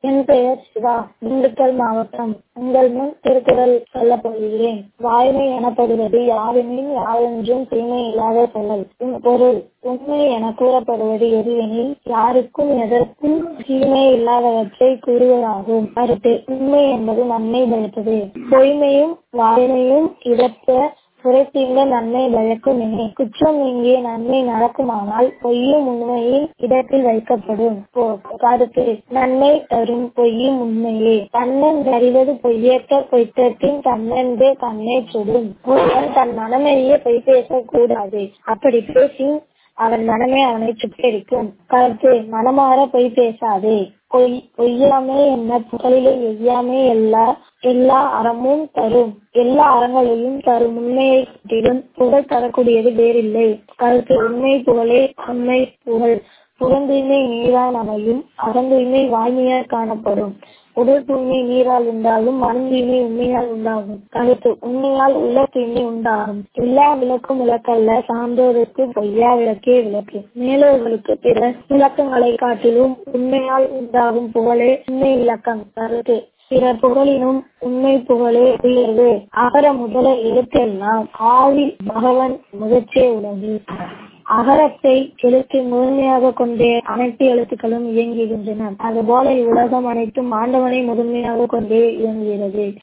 என் பெயர் சிவா திண்டுக்கல் மாவட்டம் உங்கள் முன் திருக்குறள் சொல்லப் போகிறேன் வாய்மை எனப்படுவது யாதெனின் யாதொன்றும் தீமை இல்லாத சொல்லல் உம் பொருள் உண்மை என கூறப்படுவது எதுவெனில் யாருக்கும் எதற்கும் தீமை இல்லாதவற்றை கூறுவதாகும் கருத்து உண்மை என்பது நன்மை பயத்தது பொய்மையும் வாய்மையும் இடத்த புறத்தீங்க நன்மை பயக்குமே குற்றம் இங்கே நன்மை நடக்குமானால் பொய்யும் உண்மையின் இடத்தில் வைக்கப்படும் கருத்து நன்மை தரும் பொய்யும் உண்மையே தன்னன் அறிவது பொய்யற்ற பொய்த்தத்தின் தன்னென்றே தன்னை சுடும் ஒருவன் தன் மனமறிய பொய் பேசக்கூடாது அப்படி பேசி அவன் மனமே அவனை சுட்டரிக்கும் கருத்து மனமாற பொய் பேசாதே பொய் பொய்யாமே என்ன புகழிலே எய்யாமே எல்லா எல்லா அறமும் தரும் எல்லா அறங்களையும் தரும் உண்மையை காட்டிலும் புகழ் தரக்கூடியது வேறில்லை கருத்து உண்மை புகழே உண்மை புகழ் புறந்தூய்மை நீரால் அமையும் அறந்தூய்மை வாய்மையால் காணப்படும் உடல் தூய்மை நீரால் உண்டாகும் மனம் தூய்மை உண்மையால் உண்டாகும் கருத்து உண்மையால் உள்ள தூய்மை உண்டாகும் எல்லா விளக்கும் விளக்கல்ல சான்றோருக்கு பொய்யா விளக்கே விளக்கு மேலோர்களுக்கு பிற விளக்கங்களை காட்டிலும் உண்மையால் உண்டாகும் புகழே உண்மை விளக்கம் கருத்து பிற புகழினும் உண்மை புகழே உயர்வு அகர முதல எழுத்தெல்லாம் ஆவி பகவன் முகச்சே உலகு அகரத்தை எழுத்து முதன்மையாக கொண்டே அனைத்து எழுத்துக்களும் இயங்குகின்றன அதுபோல இவ்வுலகம் அனைத்தும் ஆண்டவனை முதன்மையாக கொண்டே இயங்குகிறது